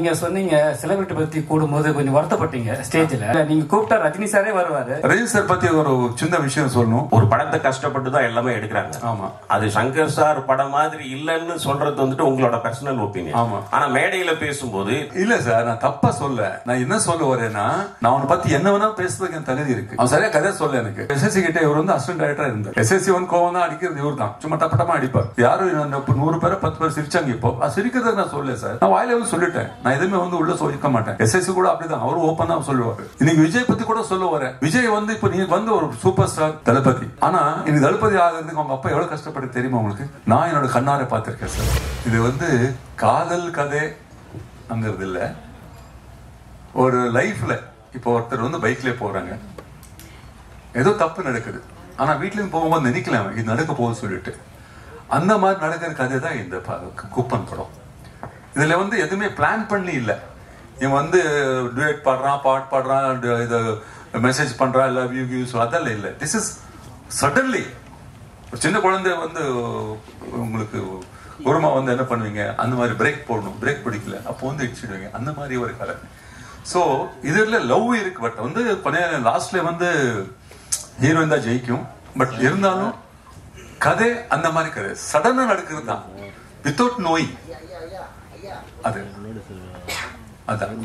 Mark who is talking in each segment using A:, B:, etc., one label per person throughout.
A: நீங்க சொன்னீங்க செலிபிரிட்டி பத்தி கூடும்போது கொஞ்சம் வருத்தப்பட்டீங்க ஸ்டேஜ்ல நீங்க கூப்பிட்டா ரஜினி சாரே வருவாரு
B: ரஜினி சார் பத்தி ஒரு சின்ன விஷயம் சொல்லணும்
C: ஒரு படத்தை கஷ்டப்பட்டு தான் எல்லாமே எடுக்கிறாங்க
B: ஆமா
C: அது சங்கர் சார் படம் மாதிரி இல்லைன்னு சொல்றது வந்துட்டு உங்களோட பர்சனல் ஒப்பீனியன்
B: ஆமா.
C: ஆனா மேடையில பேசும்போது
B: இல்ல சார் நான் தப்பா சொல்ல நான் என்ன சொல்ல வரேன்னா நான் அவனை பத்தி என்ன வேணா பேசுறதுக்கு என் தகுதி இருக்கு அவன் சரியா கதை சொல்ல எனக்கு எஸ்எஸ்சி கிட்ட இவர் வந்து அசிஸ்டன்ட் டைரக்டரா இருந்தார் எஸ்எஸ்சி ஒன் கோவம் தான் அடிக்கிறது இவர் தான் சும்மா டப்பட்டமா அடிப்பார் யாரும் இந்த இப்ப நூறு பேரை பத்து பேர் சிரிச்சாங்க இப்போ அது சிரிக்கிறதுக்கு நான் சொல்லல சார் நான் வாயில வந்து சொல்லிட்டேன் நான் எதுவுமே வந்து உள்ள சொல்லிக்க மாட்டேன் எஸ்எஸ்சி கூட அப்படிதான் அவரும் ஓப்பன் தான் சொல்லுவாரு இன்னைக்கு விஜய் பத்தி கூட சொல்ல வரேன் விஜய் வந்து இப்ப நீங்க வந்து ஒரு சூப்பர் ஸ்டார் தளபதி ஆனா இன்னைக்கு தளபதி ஆகிறதுக்கு அவங்க அப்பா எவ்வளவு கஷ்டப்பட்டு தெரியுமா உங்களுக்கு நான் என்னோட கண்ணார பார்த்திருக்கேன் சார் இது வந்து காதல் கதை அங்கிறது இல்ல ஒரு லைஃப்ல இப்போ ஒருத்தர் வந்து பைக்ல போறாங்க ஏதோ தப்பு நடக்குது ஆனா வீட்லயும் போகும்போது நினைக்கலாம் இது நடக்க போகுது சொல்லிட்டு அந்த மாதிரி நடக்கிற கதை தான் இந்த ப- குப்பன் படம் இதுல வந்து எதுவுமே பிளான் பண்ணி இல்ல இவன் வந்து டுவேட் பாடுறான் பாட் பாடுறான் டு- இது மெசேஜ் பண்றான் லவ் யூ கிவ்ஸ் அதெல்லாம் இல்ல திஸ் இஸ் சடன்லி ஒரு சின்ன குழந்தை வந்து உங்களுக்கு ஒருமா வந்து என்ன பண்ணுவீங்க அந்த மாதிரி பிரேக் போடணும் பிரேக் பிடிக்கல அப்போ வந்து இடிச்சிடுவீங்க அந்த மாதிரி ஒரு கதை ஸோ இதுல லவ் இருக்கு பட் வந்து லாஸ்ட்ல வந்து ஹீரோயின் தான் ஜெயிக்கும் பட் இருந்தாலும் கதை அந்த மாதிரி கதை சடனா நடக்கிறது தான் வித்தவுட் நோய் அது அதான்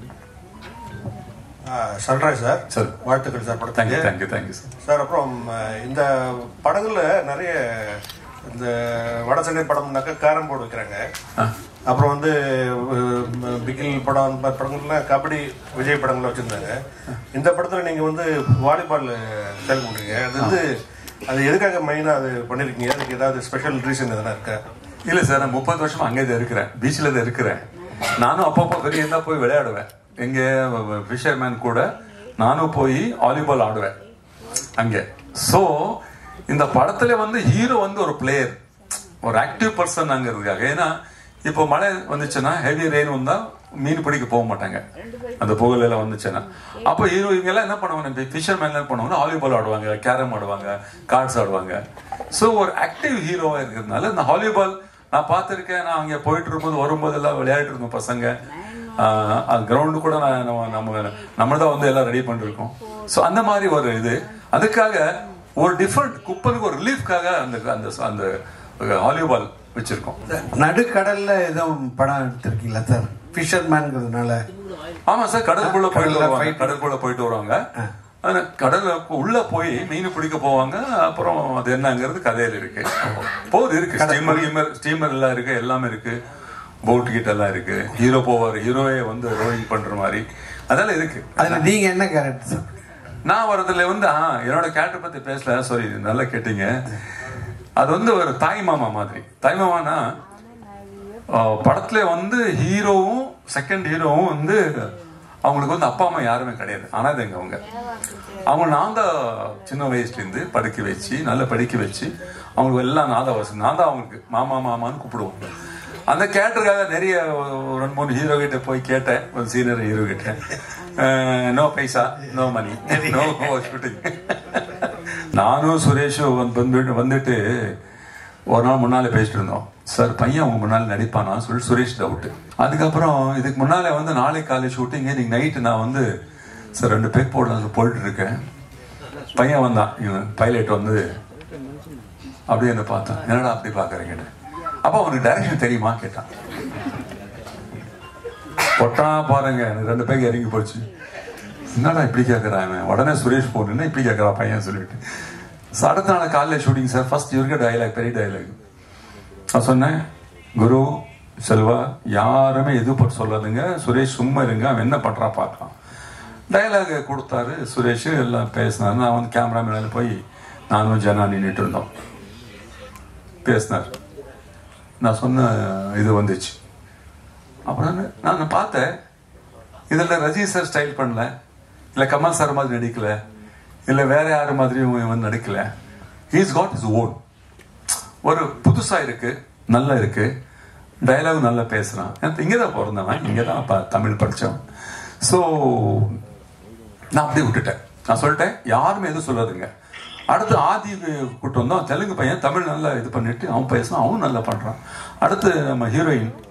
D: சொல்றேன் சார்
B: சரி.
D: வாழ்த்துக்கள் சார்
B: தேங்க்யூ
D: படத்துக்கு
B: தேங்க்யூ தேங்க்யூ சார்
D: சார் அப்புறம் அஹ், இந்த படங்கள்ல நிறைய இந்த வட சென்னை படம்னாக்கா கேரம் போர்டு வைக்கிறாங்க அப்புறம் வந்து அஹ், பிகில் படம் அந்த மாதிரி படங்கள்லாம் கபடி விஜய் படங்கள்ல வச்சிருந்தாங்க இந்த படத்துல நீங்க வந்து வாலிபால் செயல் பண்றீங்க அது வந்து அது எதுக்காக மெயினா அது பண்ணிருக்கீங்க அதுக்கு ஏதாவது ஸ்பெஷல் ரீசன் எதனா இருக்கா
B: இல்ல சார் நான் முப்பது வருஷமா அங்கே தான் இருக்கிறேன் பீச்ல தான் இருக்கிறேன் நானும் அப்பப்போ வெளியே இருந்தா போய் விளையாடுவேன் எங்க ஃபிஷர்மேன் கூட நானும் போய் வாலிபால் ஆடுவேன் அங்கே சோ இந்த படத்துல வந்து ஹீரோ வந்து ஒரு பிளேயர் ஒரு ஆக்டிவ் பர்சன் அங்கிறதுக்காக ஏன்னா இப்போ மழை வந்துச்சுன்னா ஹெவி ரெயின் வந்தா மீன் பிடிக்க போக மாட்டாங்க அந்த புகழ் எல்லாம் வந்துச்சுன்னா அப்போ ஹீரோ இவங்க எல்லாம் என்ன பண்ணுவாங்க ஃபிஷர்மேன் என்ன பண்ணுவாங்கன்னா வாலிபால் ஆடுவாங்க கேரம் ஆடுவாங்க கார்ட்ஸ் ஆடுவாங்க ஸோ ஒரு ஆக்டிவ் ஹீரோவா இருக்கிறதுனால இந்த வாலிபால் நான் பார்த்துருக்கேன் நான் அங்கே போயிட்டு இருக்கும்போது வரும்போது எல்லாம் விளையாடிட்டு இருந்தோம் பசங்க கிரவுண்டு கூட நான் நம்ம நம்ம நம்ம தான் வந்து எல்லாம் ரெடி பண்ணிருக்கோம் ஸோ அந்த மாதிரி ஒரு இது அதுக்காக ஒரு டிஃப்ரெண்ட் குப்பனுக்கு ஒரு ரிலீஃப்காக அந்த அந்த அந்த வாலிபால் வச்சிருக்கோம்
E: நடுக்கடல்ல எதுவும் படம் எடுத்திருக்கீங்களா சார் ஃபிஷர்மேன்ங்கிறதுனால
B: ஆமா சார் கடலுக்குள்ள போயிட்டு
E: கடல்ல
B: வருவாங்க
E: fight.
B: கடலுக்குள்ள போயிட்டு வருவாங்க ஆனா கடல்ல உள்ள போய் மீன் பிடிக்க போவாங்க அப்புறம் அது என்னங்கிறது கதையில இருக்கு போது இருக்கு ஸ்டீமர் கீமர் ஸ்டீமர் எல்லாம் இருக்கு எல்லாமே இருக்கு போட் கிட்ட எல்லாம் இருக்கு ஹீரோ போவாரு ஹீரோவே வந்து ரோயிங் பண்ற மாதிரி அதெல்லாம் இருக்கு
E: அதுல நீங்க என்ன கேரக்டர் சார்
B: நான் வரதுல வந்து ஆ, என்னோட கேரக்டர் பத்தி பேசல சாரி நல்லா கேட்டீங்க அது வந்து ஒரு தாய் மாமா மாதிரி தாய் மாமானா ஆ, படத்துல வந்து ஹீரோவும் செகண்ட் ஹீரோவும் வந்து அவங்களுக்கு வந்து அப்பா அம்மா யாருமே கிடையாது அனாதைங்க அவங்க அவங்க நான் தான் சின்ன வயசுல இருந்து படிக்க வச்சு நல்லா படிக்க வச்சு அவங்களுக்கு எல்லாம் நான் தான் வசதி நான் தான் அவங்களுக்கு மாமா மாமான்னு கூப்பிடுவோம் அந்த கேரக்டருக்காக நிறைய ஒரு ரெண்டு மூணு ஹீரோ கிட்ட போய் கேட்டேன் ஒரு சீனியர் ஹீரோ கிட்ட no paisa no money no shooting நானும் சுரேஷும் வந்து வந்துட்டு வந்துட்டு ஒரு நாள் முன்னாலே பேசிட்டு இருந்தோம் சார் பையன் உங்க முன்னால நடிப்பானா சொல்லி சுரேஷ் டவுட் அதுக்கப்புறம் இதுக்கு முன்னாலே வந்து நாளை காலை ஷூட்டிங் இன்னைக்கு நைட்டு நான் வந்து சார் ரெண்டு பேக் போடலாம் போயிட்டு இருக்கேன் பையன் வந்தான் இவன் பைலட் வந்து அப்படியே என்ன பார்த்தான் என்னடா அப்படி பாக்குறீங்க அப்ப அவனுக்கு டைரக்ஷன் தெரியுமா கேட்டான் பொட்டா பாருங்க எனக்கு ரெண்டு பேருக்கு இறங்கி போச்சு என்னடா இப்படி கேட்கறான் இவன் உடனே சுரேஷ் போன் என்ன இப்படி கேட்கறா பையன் சொல்லிட்டு So, அடுத்த நாள் காலையில் ஷூட்டிங் சார் ஃபர்ஸ்ட் இவருக்கு டயலாக் பெரிய டயலாக் நான் சொன்னேன் குரு செல்வா யாருமே எது பட்டு சொல்லாதுங்க சுரேஷ் சும்மா இருங்க அவன் என்ன பண்றான் பார்க்கலாம் டயலாக் கொடுத்தாரு சுரேஷ் எல்லாம் பேசினாரு நான் வந்து கேமரா மேல போய் நானும் ஜனா நின்றுட்டு இருந்தோம் பேசினார் நான் சொன்ன இது வந்துச்சு அப்புறம் நான் பார்த்தேன் இதில் ரஜினி சார் ஸ்டைல் பண்ணல இல்லை கமல் சார் மாதிரி நடிக்கல இல்லை வேற யாரு மாதிரியும் இவன் நடிக்கல ஹீஸ் காட் இஸ் ஓன் ஒரு புதுசா இருக்கு நல்லா இருக்கு டயலாக் நல்லா பேசுறான் இங்கே தான் பிறந்தவன் இங்கே தான் அப்ப தமிழ் படித்தவன் ஸோ நான் அப்படியே விட்டுட்டேன் நான் சொல்லிட்டேன் யாருமே எதுவும் சொல்லாதுங்க அடுத்து ஆதி கூட்டு வந்தோம் தெலுங்கு பையன் தமிழ் நல்லா இது பண்ணிட்டு அவன் பேசினான் அவனும் நல்லா பண்றான் அடுத்து நம்ம ஹீரோயின்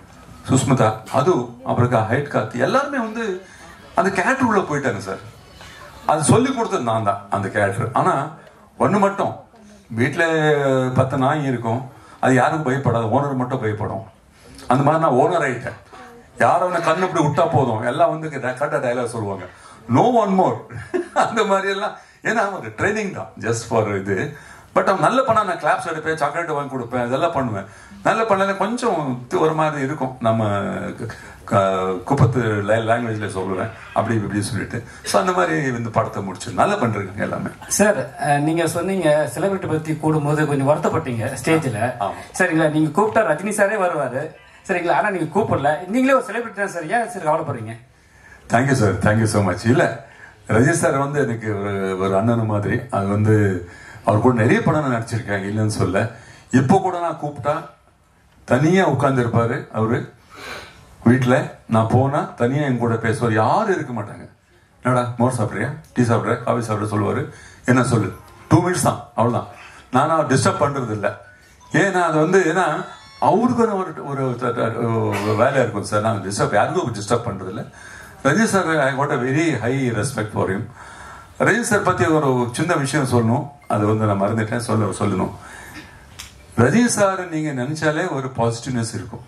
B: சுஸ்மிதா அது அப்புறம் ஹைட் காத்து எல்லாருமே வந்து அந்த கேரக்டர் உள்ள போயிட்டாங்க சார் அது சொல்லி கொடுத்தது நான் தான் அந்த கேரக்டர் ஆனா ஒண்ணு மட்டும் வீட்டுல பத்து நாய் இருக்கும் அது யாருக்கும் பயப்படாது ஓனர் மட்டும் பயப்படும் அந்த மாதிரி நான் ஓனர் ஆயிட்டேன் யாரும் அவனை கண்ணு இப்படி விட்டா போதும் எல்லாம் வந்து கரெக்டாக டைலாக் சொல்லுவாங்க நோ ஒன் மோர் அந்த மாதிரி எல்லாம் ஏன்னா ஒரு ட்ரைனிங் தான் ஜஸ்ட் ஃபார் இது பட் அவன் நல்ல பண்ணா நான் கிளாப்ஸ் எடுப்பேன் சாக்லேட் வாங்கி கொடுப்பேன் இதெல்லாம் பண்ணுவேன் நல்ல பண்ணல கொஞ்சம் து- ஒரு மாதிரி இருக்கும் நம்ம க- க- குப்பத்து லாங்குவேஜ்ல சொல்லுவேன் அப்படி இப்படி சொல்லிட்டு ஸோ அந்த மாதிரி இந்த படத்தை முடிச்சு நல்லா பண்றீங்க எல்லாமே
A: சார் அஹ், நீங்க சொன்னீங்க செலிபிரிட்டி பத்தி கூடும்போது கொஞ்சம் வருத்தப்பட்டீங்க ஸ்டேஜ்ல
B: ஆமா.
A: சரிங்களா நீங்க கூப்பிட்டா ரஜினி சாரே வருவாரு சரிங்களா ஆனா நீங்க கூப்பிடல நீங்களே ஒரு செலிபிரிட்டி தான் சார் ஏன் சார் கவலைப்படுறீங்க
B: thank you sir thank you so much இல்லை ரஜினி சார் வந்து எனக்கு ஒரு ஒரு அண்ணன் மாதிரி அது வந்து அவர் கூட நிறைய படம் நான் நடிச்சிருக்கேன் இல்லைன்னு சொல்ல இப்போ கூட நான் கூப்பிட்டா தனியாக உட்காந்துருப்பாரு அவரு வீட்டில் நான் போனா தனியாக என் கூட பேசுவார் யாரும் இருக்க மாட்டாங்க என்னடா மோர் சாப்பிட்றியா டீ சாப்பிட்ற காஃபி சாப்பிட்ற சொல்லுவார் என்ன சொல்லு டூ மினிட்ஸ் தான் அவ்வளோதான் நான் அவர் டிஸ்டர்ப் பண்ணுறது இல்லை ஏன்னா அது வந்து ஏன்னா அவருக்கு ஒரு ஒரு ஒரு வேலை இருக்கும் சார் நான் டிஸ்டர்ப் யாருக்கும் டிஸ்டர்ப் பண்ணுறது இல்லை Rajini sir I had a very high respect for you Rajini sir பற்றி ஒரு சின்ன விஷயம் சொல்லணும் அது வந்து நான் மறந்துட்டேன் சொல்ல சொல்லணும் ரஜினி சார் நீங்க நினைச்சாலே ஒரு பாசிட்டிவ்னஸ் இருக்கும்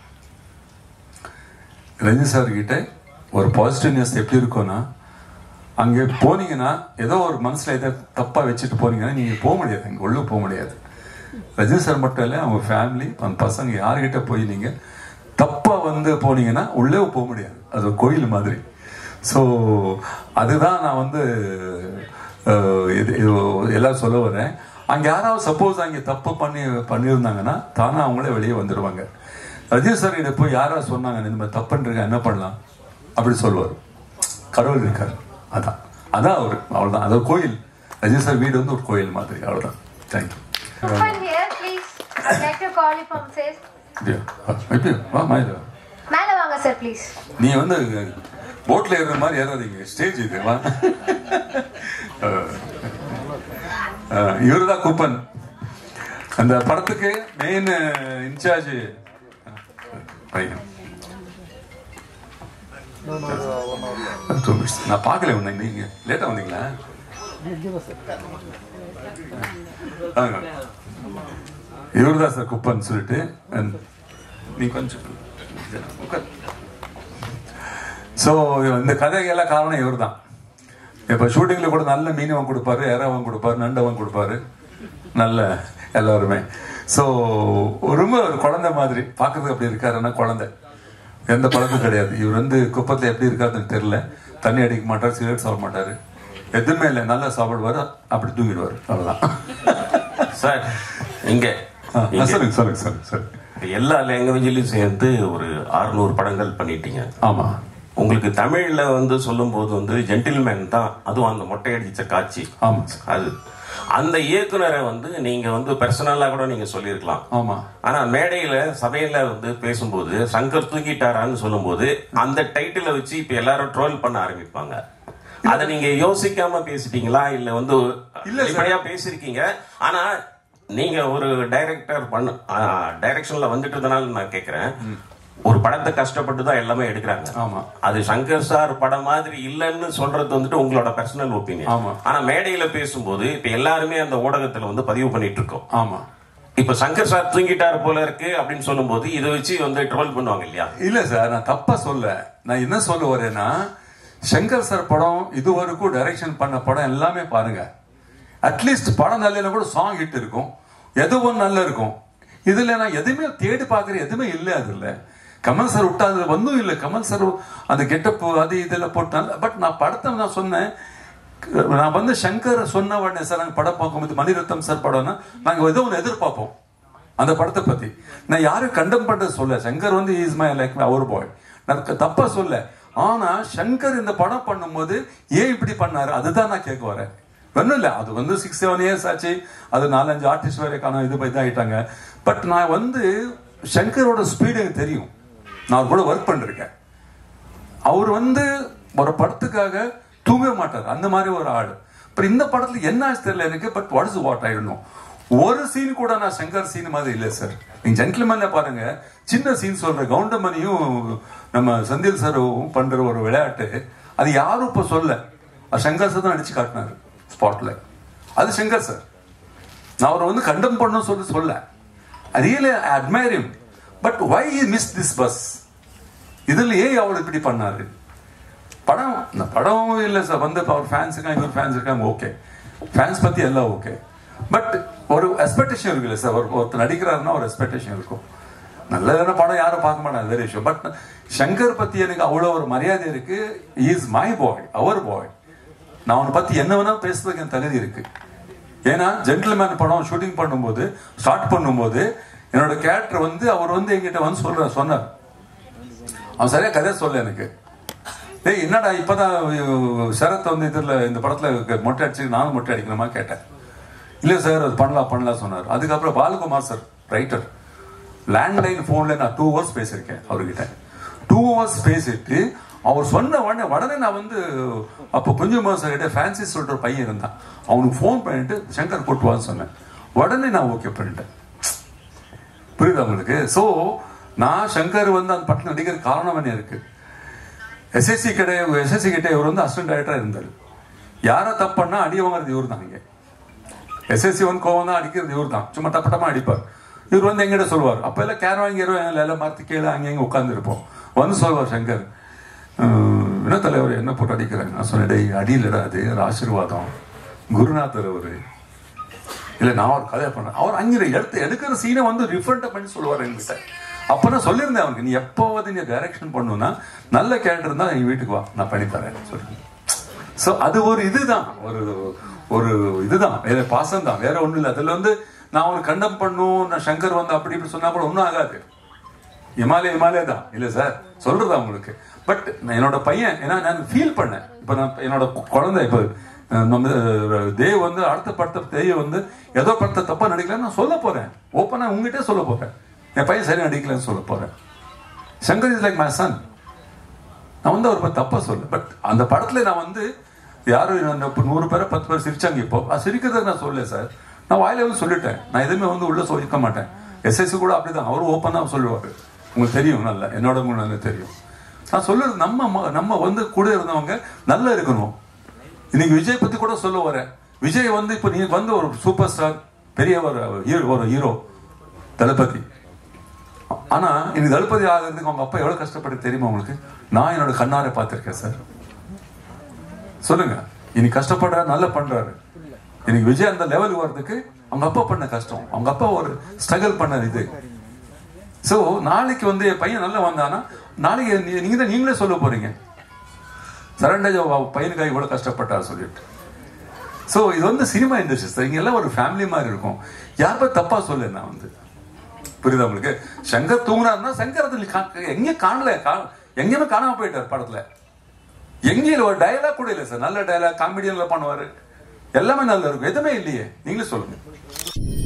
B: ரஜினி சார் கிட்ட ஒரு பாசிட்டிவ்னஸ் எப்படி இருக்கும்னா அங்கே போனீங்கன்னா ஏதோ ஒரு மனசுல ஏதோ தப்பா வச்சுட்டு போனீங்கன்னா நீங்க போக முடியாது அங்க உள்ள போக முடியாது ரஜினி சார் மட்டும் இல்லை அவங்க ஃபேமிலி அந்த பசங்க யார்கிட்ட போய் நீங்க தப்பா வந்து போனீங்கன்னா உள்ளே போக முடியாது அது ஒரு கோயில் மாதிரி ஸோ அதுதான் நான் வந்து அஹ், இது இது எல்லாம் சொல்ல வரேன் அங்க யாராவது சப்போஸ் அங்கே தப்பு பண்ணி பண்ணியிருந்தாங்கன்னா தானா அவங்களே வெளியே வந்துடுவாங்க ரஜினி சார் கிட்ட போய் யாராவது சொன்னாங்க இந்த மாதிரி தப்புன்றீங்க என்ன பண்ணலாம் அப்படி சொல்லுவார் கடவுள் இருக்கார் அதான் அதான் அவர் அவ்வளவுதான் அது ஒரு கோயில் ரஜினி சார் வீடு வந்து ஒரு கோயில் மாதிரி அவ்வளவுதான் thank you
F: Open here, please. I'd like to call you from says.
B: எப்படி வா மாயில
F: மேல வாங்க சார் ப்ளீஸ்
B: நீ வந்து போட்ல ஏறுற மாதிரி ஏறாதீங்க ஸ்டேஜ் இது வா இவருதான் கூப்பன் அந்த படத்துக்கு மெயின் இன்சார்ஜ் பையன் Two minutes. நான் பார்க்கல உன்னை நீங்க லேட்டா வந்தீங்களா இவர்தான் சார் குப்பன் சொல்லிட்டு and நீ கொஞ்சம் உட்கார் ஸோ இந்த கதைக்கெல்லாம் காரணம் இவர் தான் இப்போ ஷூட்டிங்கில் கூட நல்ல மீனவன் கொடுப்பாரு எறாவன் கொடுப்பாரு நண்டவன் கொடுப்பாரு நல்ல எல்லாருமே ஸோ ரொம்ப ஒரு குழந்தை மாதிரி பார்க்கறதுக்கு அப்படி இருக்காருன்னா குழந்தை எந்த பழக்கம் கிடையாது இவர் வந்து குப்பத்தில் எப்படி இருக்காருன்னு தெரியல தண்ணி அடிக்க மாட்டார் சிகரெட் சாப்பிட மாட்டாரு எதுவுமே இல்லை நல்லா சாப்பிடுவாரு அப்படி தூங்கிடுவார் அவ்வளோதான்
C: சார் இங்க
B: ஆ,
C: இங்க
B: சொல்லுங்க சொல்லுங்க சொல்லுங்க சொல்லுங்க
C: எல்லா லாங்குவேஜ்லயும் சேர்ந்து ஒரு 600 படங்கள் பண்ணிட்டீங்க
B: ஆமா
C: உங்களுக்கு தமிழ்ல வந்து சொல்லும்போது வந்து ஜென்டில்மேன் தான் அதுவும் அந்த மொட்டை அடிச்ச காட்சி
B: ஆமா சார்
C: அது அந்த இயக்குனரை வந்து நீங்க வந்து பர்சனலா கூட நீங்க சொல்லியிருக்கலாம்
B: ஆமா
C: ஆனா மேடையில சபையில வந்து பேசும்போது சங்கர் தூக்கிட்டாரான்னு சொல்லும்போது அந்த டைட்டில வச்சு இப்ப எல்லாரும் ட்ரோல் பண்ண ஆரம்பிப்பாங்க அத நீங்க யோசிக்காம பேசிட்டீங்களா இல்ல வந்து
B: இல்ல சார்.
C: வெளிப்படையா பேசிருக்கீங்க ஆனா நீங்க ஒரு டைரக்டர் பண்ண டைரக்ஷன்ல வந்துட்டதுனால நான் கேக்குறேன் ஒரு படத்தை கஷ்டப்பட்டு தான் எல்லாமே எடுக்கிறாங்க
B: ஆமா.
C: அது சங்கர் சார் படம் மாதிரி இல்லைன்னு சொல்றது வந்துட்டு உங்களோட பர்சனல் ஒப்பீனியன்
B: ஆமா.
C: ஆனா மேடையில பேசும்போது இப்ப எல்லாருமே அந்த ஊடகத்துல வந்து பதிவு பண்ணிட்டு இருக்கோம்
B: ஆமா
C: இப்ப சங்கர் சார் தூங்கிட்டாரு போல இருக்கு அப்படின்னு சொல்லும்போது இதை வச்சு வந்து ட்ரோல் பண்ணுவாங்க இல்லையா
B: இல்ல சார் நான் தப்பா சொல்ல நான் என்ன சொல்ல வரேன்னா சங்கர் சார் படம் இது வரைக்கும் டைரக்ஷன் பண்ண படம் எல்லாமே பாருங்க அட்லீஸ்ட் படம் நல்ல கூட சாங் ஹிட் இருக்கும் எது ஒன்று நல்லா இருக்கும் இதுல நான் எதுவுமே தேடி பார்க்குற எதுவுமே இல்லை அதுல கமல் சார் விட்டா அது வந்தும் இல்லை கமல் சார் அந்த கெட்டப் அது இதெல்லாம் போட்டாங்க பட் நான் படத்தை நான் சொன்னேன் நான் வந்து சங்கர் சொன்ன உடனே சார் நாங்கள் படம் பார்க்கும்போது மணிரத்னம் சார் படம்னா நாங்கள் ஏதோ ஒன்று எதிர்பார்ப்போம் அந்த படத்தை பத்தி நான் யாரும் கண்டம் பண்றது சொல்ல சங்கர் வந்து இஸ் மை லைக் அவர் பாய் நான் க- தப்பா சொல்ல ஆனா சங்கர் இந்த படம் பண்ணும்போது ஏன் இப்படி பண்ணாரு அதுதான் நான் கேட்க வரேன் ஒன்றும் இல்லை அது வந்து சிக்ஸ் செவன் இயர்ஸ் ஆச்சு அது நாலஞ்சு ஆர்டிஸ்ட் வேற காணும் இது போய் இதாகிட்டாங்க பட் நான் வந்து சங்கரோட ஸ்பீடு எனக்கு தெரியும் நான் அவர் கூட ஒர்க் பண்ணிருக்கேன் அவர் வந்து ஒரு படத்துக்காக தூங்க மாட்டார் அந்த மாதிரி ஒரு ஆள் அப்புறம் இந்த படத்துல என்ன ஆச்சு தெரியல எனக்கு பட் வாட் இஸ் வாட் ஆயிடணும் ஒரு சீன் கூட நான் சங்கர் சீன் மாதிரி இல்லை சார் நீங்க ஜென்டில்மேன்ல பாருங்க சின்ன சீன் சொல்ற கவுண்டமணியும் நம்ம செந்தில் சாரும் பண்ற ஒரு விளையாட்டு அது யாரும் இப்ப சொல்ல அது சங்கர் சார் தான் அடிச்சு காட்டினாரு ஸ்பாட்ல அது சங்கர் சார் நான் அவரை வந்து கண்டம் பண்ணணும் சொல்லி சொல்ல really admire him but why miss this bus இதுல ஏன் அவள் இப்படி பண்ணாரு படம் இந்த படம் இல்லை சார் வந்து இப்ப அவர் ஃபேன்ஸ் இருக்காங்க இவர் ஃபேன்ஸ் இருக்காங்க ஓகே ஃபேன்ஸ் பத்தி எல்லாம் ஓகே பட் ஒரு எக்ஸ்பெக்டேஷன் இருக்குல்ல சார் ஒரு ஒருத்தர் நடிக்கிறாருன்னா ஒரு எக்ஸ்பெக்டேஷன் இருக்கும் நல்லதான படம் யாரும் பார்க்க மாட்டாங்க வேற விஷயம் பட் சங்கர் பத்தி எனக்கு அவ்வளோ ஒரு மரியாதை இருக்கு is my boy our boy நான் அவனை பத்தி என்ன வேணா பேசுறதுக்கு என் தகுதி இருக்கு ஏன்னா ஜென்டில்மேன் படம் ஷூட்டிங் பண்ணும்போது ஸ்டார்ட் பண்ணும்போது என்னோட கேரக்டர் வந்து அவர் வந்து என்கிட்ட வந்து சொல்ற சொன்னார் அவன் சரியா கதை சொல்ல எனக்கு ஏய் என்னடா இப்பதான் அஹ், சரத் வந்து இதுல இந்த படத்துல மொட்டை அடிச்சு நானும் மொட்டை அடிக்கணுமா கேட்டேன் இல்ல சார் அது பண்ணலாம் பண்ணலாம் சொன்னார் அதுக்கப்புறம் பாலகுமார் சார் ரைட்டர் லேண்ட்லைன் போன்ல நான் டூ ஹவர்ஸ் பேசியிருக்கேன் அவர்கிட்ட டூ ஹவர்ஸ் பேசிட்டு அவர் சொன்ன உடனே உடனே நான் வந்து அப்போ குஞ்சுமார் சார் கிட்ட ஃபேன்சி சொல்ற ஒரு பையன் இருந்தான் அவனுக்கு ஃபோன் பண்ணிட்டு சங்கர் கூட்டுவான்னு சொன்னேன் உடனே நான் ஓகே பண்ணிட்டேன் புரியுதா உங்களுக்கு சோ நான் சங்கர் வந்து அந்த பட்டம் நடிக்கிற காரணம் என்ன இருக்கு எஸ்எஸ்சி கிட்ட எஸ்எஸ்சி கிட்ட இவர் வந்து அசிஸ்டன்ட் டைரக்டரா இருந்தாரு யாரை தப்புன்னா அடி வாங்குறது இவர் தான் இங்க எஸ்எஸ்சி ஒன் கோவம் தான் அடிக்கிறது இவர் தான் சும்மா டப்பட்டமா அடிப்பார் இவர் வந்து எங்கிட்ட சொல்லுவார் அப்ப எல்லாம் கேர் வாங்கிடுவோம் எல்லாம் மரத்து கீழே அங்கே இங்கே உட்கார்ந்து இருப்போம் வந்து சொல்வார் சங்கர் "உம், என்ன தலைவர் என்ன போட்டு அடிக்கிறாங்க நான் சொன்னேன் "டேய், அடி இல்லடா அது ஒரு ஆசீர்வாதம் குருநாதர் அவரு இல்ல நான் ஒரு கதை பண்ணேன் அவர் அங்கே எடுத்து எடுக்கிற சீனை வந்து ரிஃபண்ட் பண்ணி சொல்லுவார் என்கிட்ட அப்ப நான் சொல்லியிருந்தேன் அவனுக்கு நீ எப்போவது நீ டைரக்ஷன் பண்ணுனா நல்ல கேரக்டர் இருந்தா எங்க வீட்டுக்கு வா நான் பண்ணி தரேன் சொல்லி சோ அது ஒரு இதுதான் ஒரு ஒரு இதுதான் வேற பாசம் தான் வேற ஒண்ணும் இல்லை அதுல வந்து நான் ஒரு கண்டம் பண்ணும் நான் சங்கர் வந்து அப்படி இப்படி சொன்னா கூட ஒன்றும் ஆகாது இமாலய இமாலய தான் இல்ல சார் சொல்றது உங்களுக்கு பட் என்னோட பையன் ஏன்னா நான் ஃபீல் பண்ணேன் இப்ப நான் என்னோட குழந்தை இப்ப அஹ், நம்ம அஹ், தேவ் வந்து அடுத்த படத்தை தேவ் வந்து ஏதோ படத்தை தப்பா நடிக்கலன்னு நான் சொல்ல போறேன் ஓப்பனா உங்ககிட்டே சொல்ல போறேன் என் பையன் சரி நடிக்கலன்னு சொல்ல போறேன் Shankar is like my son நான் வந்து அவர் பத்தி தப்பா சொல்ல பட் அந்த படத்துல நான் வந்து யாரும் நான் இப்ப நூறு பேரை பத்து பேர் சிரிச்சாங்க இப்போ அது சிரிக்கிறதுக்கு நான் சொல்லல சார் நான் வாயில வந்து சொல்லிட்டேன் நான் எதுவுமே வந்து உள்ள சொல்லிக்க மாட்டேன் எஸ்எஸ்சி கூட அப்படிதான் அவரும் ஓப்பனா சொல்லுவாரு உங்களுக்கு தெரியும் நல்லா என்னோட உங்களுக்கு நல்லா தெரியும் நான் சொல்றது நம்ம ம- நம்ம வந்து கூட இருந்தவங்க நல்லா இருக்கணும் இன்னைக்கு விஜய் பத்தி கூட சொல்ல வரேன் விஜய் வந்து இப்ப நீ வந்து ஒரு சூப்பர் ஸ்டார் பெரிய ஒரு ஹீரோ ஒரு ஹீரோ தளபதி ஆனா இன்னைக்கு தளபதி ஆகிறதுக்கு அவங்க அப்பா எவ்வளவு கஷ்டப்பட்டு தெரியுமா உங்களுக்கு நான் என்னோட கண்ணாரை பார்த்திருக்கேன் சார் சொல்லுங்க இன்னைக்கு கஷ்டப்படுற நல்லா பண்றாரு இன்னைக்கு விஜய் அந்த லெவலுக்கு வர்றதுக்கு அவங்க அப்பா பண்ண கஷ்டம் அவங்க அப்பா ஒரு ஸ்ட்ரகிள் பண்ண இது சோ நாளைக்கு வந்து என் பையன் நல்லா வந்தானா நாளைக்கு நீ- நீங்க தான் நீங்களே சொல்ல போறீங்க சரண்டேஜ் பையனுக்காக இவ்வளவு கஷ்டப்பட்டார் சொல்லிட்டு சோ இது வந்து சினிமா இண்டஸ்ட்ரி சார் இங்க எல்லாம் ஒரு ஃபேமிலி மாதிரி இருக்கும் யார் போய் தப்பா சொல்லு நான் வந்து புரியுதா உங்களுக்கு சங்கர் தூங்குனாருன்னா சங்கர் அதுல கா- எங்க காணல கா- எங்கேயுமே காணாம போயிட்டார் படத்துல எங்கேயும் ஒரு டயலாக் கூட இல்லை சார் நல்ல டயலாக் காமெடியன்ல பண்ணுவாரு எல்லாமே நல்லா இருக்கும் எதுவுமே இல்லையே நீங்களே சொல்லுங்க